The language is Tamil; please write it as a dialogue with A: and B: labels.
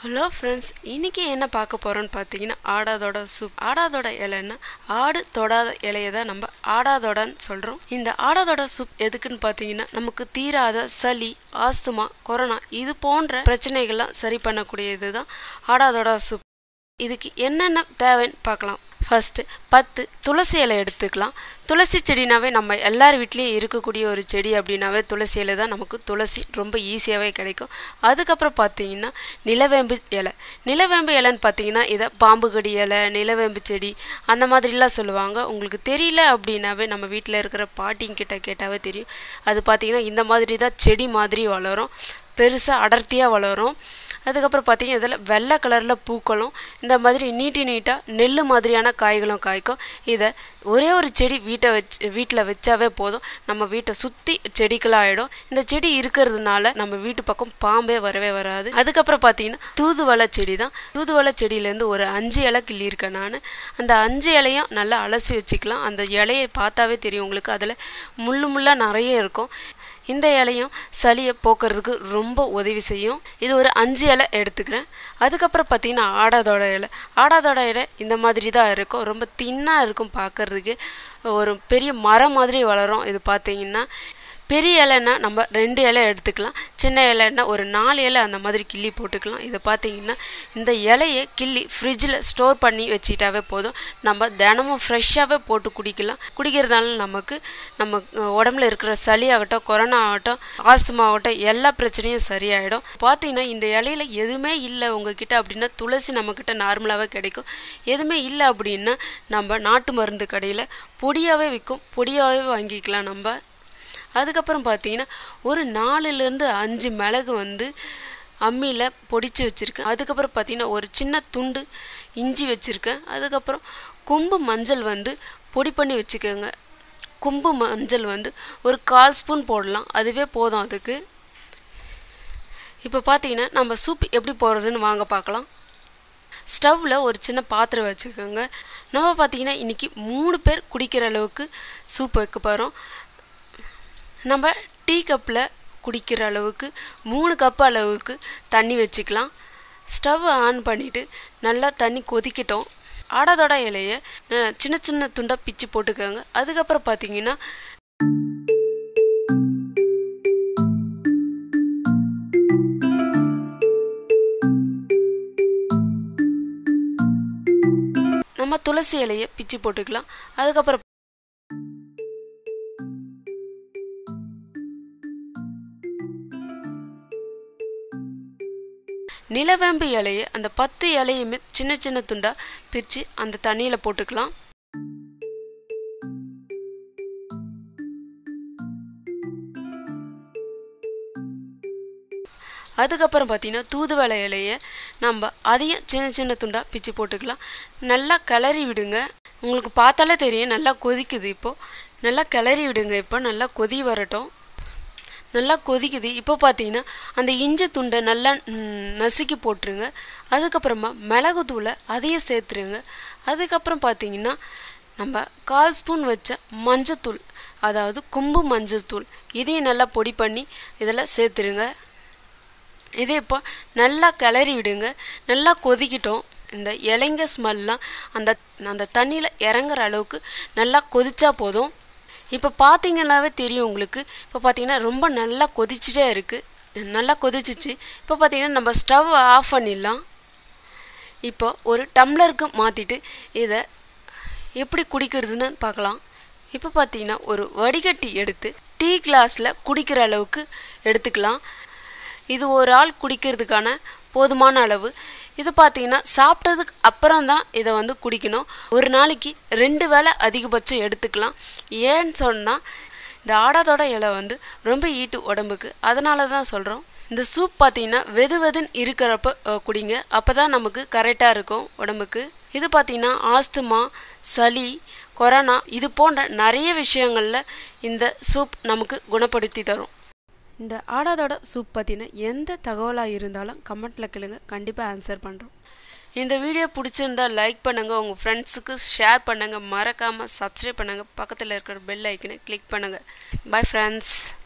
A: ஹலோ ஃப்ரெண்ட்ஸ் இன்றைக்கி என்ன பார்க்க போகிறோன்னு பார்த்தீங்கன்னா ஆடாதோட சூப் ஆடாதோட இலைன்னா ஆடு தொடாத இலையை தான் நம்ம ஆடாதோடன்னு சொல்கிறோம் இந்த ஆடாதோட சூப் எதுக்குன்னு பார்த்தீங்கன்னா நமக்கு தீராத சளி ஆஸ்துமா கொரோனா இது போன்ற பிரச்சனைகள்லாம் சரி பண்ணக்கூடியது தான் ஆடாதோட சூப் இதுக்கு என்னென்ன தேவைன்னு பார்க்கலாம் ஃபஸ்ட்டு பத்து துளசி இலை எடுத்துக்கலாம் துளசி செடினாவே நம்ம எல்லார் வீட்லேயும் இருக்கக்கூடிய ஒரு செடி அப்படின்னாவே துளசி இலை தான் நமக்கு துளசி ரொம்ப ஈஸியாகவே கிடைக்கும் அதுக்கப்புறம் பார்த்தீங்கன்னா நிலவேம்பு இலை நிலவேம்பு இலைன்னு பார்த்தீங்கன்னா இதை பாம்பு கடி இலை நிலவேம்பு செடி அந்த மாதிரிலாம் சொல்லுவாங்க உங்களுக்கு தெரியல அப்படின்னாவே நம்ம வீட்டில் இருக்கிற பாட்டிங்கிட்ட கேட்டாவே தெரியும் அது பார்த்தீங்கன்னா இந்த மாதிரி தான் செடி மாதிரி வளரும் பெருசாக அடர்த்தியாக வளரும் அதுக்கப்புறம் பார்த்தீங்கன்னா இதில் வெள்ளை கலரில் பூக்களும் இந்த மாதிரி நீட்டி நீட்டாக நெல் மாதிரியான காய்களும் காய்க்கும் இதை ஒரே ஒரு செடி வீட்டை வச்சு வீட்டில் வச்சாவே போதும் நம்ம வீட்டை சுற்றி செடிகளாக ஆகிடும் இந்த செடி இருக்கிறதுனால நம்ம வீட்டு பக்கம் பாம்பே வரவே வராது அதுக்கப்புறம் பார்த்தீங்கன்னா தூதுவளை செடி தான் தூதுவளை செடியிலேருந்து ஒரு அஞ்சு இலை கிள்ளியிருக்கேன் நான் அந்த அஞ்சு இலையும் நல்லா அலசி வச்சுக்கலாம் அந்த இலையை பார்த்தாவே தெரியும் உங்களுக்கு அதில் முள்ளு முள்ளாக நிறைய இருக்கும் இந்த இலையும் சளியை போக்குறதுக்கு ரொம்ப உதவி செய்யும் இது ஒரு அஞ்சு இலை எடுத்துக்கிறேன் அதுக்கப்புறம் பார்த்தீங்கன்னா ஆடாதோட இலை ஆடாதோட இலை இந்த மாதிரி தான் இருக்கும் ரொம்ப தின்னாக இருக்கும் பார்க்குறதுக்கு ஒரு பெரிய மரம் மாதிரி வளரும் இது பார்த்தீங்கன்னா பெரிய இலைன்னா நம்ம ரெண்டு இலை எடுத்துக்கலாம் சின்ன இலைன்னா ஒரு நாலு இலை அந்த மாதிரி கிள்ளி போட்டுக்கலாம் இதை பார்த்தீங்கன்னா இந்த இலையை கிள்ளி ஃப்ரிட்ஜில் ஸ்டோர் பண்ணி வச்சுக்கிட்டாவே போதும் நம்ம தினமும் ஃப்ரெஷ்ஷாகவே போட்டு குடிக்கலாம் குடிக்கிறதுனால நமக்கு நம்ம உடம்புல இருக்கிற சளி ஆகட்டும் கொரோனா ஆகட்டும் ஆஸ்துமா ஆகட்டும் எல்லா பிரச்சனையும் சரியாயிடும் பார்த்தீங்கன்னா இந்த இலையில எதுவுமே இல்லை உங்ககிட்ட அப்படின்னா துளசி நம்மக்கிட்ட நார்மலாகவே கிடைக்கும் எதுவுமே இல்லை அப்படின்னா நம்ம நாட்டு மருந்து கடையில் பொடியாகவே விற்கும் பொடியாகவே வாங்கிக்கலாம் நம்ம அதுக்கப்புறம் பார்த்தீங்கன்னா ஒரு நாலுலேருந்து அஞ்சு மிளகு வந்து அம்மியில் பொடிச்சு வச்சுருக்கேன் அதுக்கப்புறம் பார்த்தீங்கன்னா ஒரு சின்ன துண்டு இஞ்சி வச்சுருக்கேன் அதுக்கப்புறம் கொம்பு மஞ்சள் வந்து பொடி பண்ணி வச்சுக்கோங்க கொம்பு மஞ்சள் வந்து ஒரு கால் ஸ்பூன் போடலாம் அதுவே போதும் அதுக்கு இப்போ பார்த்தீங்கன்னா நம்ம சூப் எப்படி போடுறதுன்னு வாங்க பார்க்கலாம் ஸ்டவ்வில் ஒரு சின்ன பாத்திரம் வச்சுக்கோங்க நம்ம பார்த்தீங்கன்னா இன்றைக்கி மூணு பேர் குடிக்கிற அளவுக்கு சூப் வைக்க போகிறோம் நம்ம டீ கப்பில் குடிக்கிற அளவுக்கு மூணு கப் அளவுக்கு தண்ணி வச்சுக்கலாம் ஸ்டவ் ஆன் பண்ணிவிட்டு நல்லா தண்ணி கொதிக்கட்டும் ஆடாதோட இலையை சின்ன சின்ன துண்டாக பிச்சு போட்டுக்கோங்க அதுக்கப்புறம் பார்த்தீங்கன்னா நம்ம துளசி இலையை பிச்சு போட்டுக்கலாம் அதுக்கப்புறம் நிலவேம்பு இலையை அந்த பத்து இலையுமே சின்ன சின்ன துண்டா பிரித்து அந்த தண்ணியில் போட்டுக்கலாம் அதுக்கப்புறம் பார்த்தீங்கன்னா தூதுவளை இலையை நம்ம அதையும் சின்ன சின்ன துண்டாக பிச்சு போட்டுக்கலாம் நல்லா கிளறி விடுங்க உங்களுக்கு பார்த்தாலே தெரியும் நல்லா கொதிக்குது இப்போது நல்லா கிளறி விடுங்க இப்போ நல்லா கொதி வரட்டும் நல்லா கொதிக்குது இப்போ பார்த்தீங்கன்னா அந்த இஞ்சி துண்டை நல்லா நசுக்கி போட்டுருங்க அதுக்கப்புறமா மிளகு தூளை அதையும் சேர்த்துருங்க அதுக்கப்புறம் பார்த்தீங்கன்னா நம்ம கால் ஸ்பூன் வச்ச மஞ்சத்தூள் அதாவது கும்பு மஞ்சள் தூள் இதையும் நல்லா பொடி பண்ணி இதில் சேர்த்துருங்க இதே இப்போ நல்லா கிளறி விடுங்க நல்லா கொதிக்கிட்டோம் இந்த இலைங்க ஸ்மெல்லாம் அந்த அந்த தண்ணியில் இறங்குற அளவுக்கு நல்லா கொதிச்சா போதும் இப்போ பார்த்தீங்கன்னாவே தெரியும் உங்களுக்கு இப்போ பார்த்தீங்கன்னா ரொம்ப நல்லா கொதிச்சுட்டே இருக்குது நல்லா கொதிச்சிச்சு இப்போ பார்த்தீங்கன்னா நம்ம ஸ்டவ் ஆஃப் பண்ணிடலாம் இப்போ ஒரு டம்ளருக்கு மாற்றிட்டு இதை எப்படி குடிக்கிறதுன்னு பார்க்கலாம் இப்போ பார்த்தீங்கன்னா ஒரு வடிகட்டி எடுத்து டீ கிளாஸில் குடிக்கிற அளவுக்கு எடுத்துக்கலாம் இது ஒரு ஆள் குடிக்கிறதுக்கான போதுமான அளவு இது பார்த்தீங்கன்னா சாப்பிட்டதுக்கு அப்புறம் தான் இதை வந்து குடிக்கணும் ஒரு நாளைக்கு ரெண்டு வேளை அதிகபட்சம் எடுத்துக்கலாம் ஏன்னு சொன்னால் இந்த ஆடாதோட இலை வந்து ரொம்ப ஈட்டு உடம்புக்கு அதனால தான் சொல்கிறோம் இந்த சூப் பார்த்தீங்கன்னா வெது வெதுன்னு இருக்கிறப்ப குடிங்க அப்போ தான் நமக்கு கரெக்டாக இருக்கும் உடம்புக்கு இது பார்த்தீங்கன்னா ஆஸ்துமா சளி கொரோனா இது போன்ற நிறைய விஷயங்களில் இந்த சூப் நமக்கு குணப்படுத்தி தரும் இந்த ஆடாதோட சூப் பற்றின எந்த தகவலாக இருந்தாலும் கமெண்ட்டில் கேளுங்க கண்டிப்பாக ஆன்சர் பண்ணுறோம் இந்த வீடியோ பிடிச்சிருந்தா லைக் பண்ணுங்கள் உங்கள் ஃப்ரெண்ட்ஸுக்கு ஷேர் பண்ணுங்கள் மறக்காமல் சப்ஸ்கிரைப் பண்ணுங்கள் பக்கத்தில் இருக்கிற பெல் ஐக்கனை கிளிக் பண்ணுங்கள் பை ஃப்ரெண்ட்ஸ்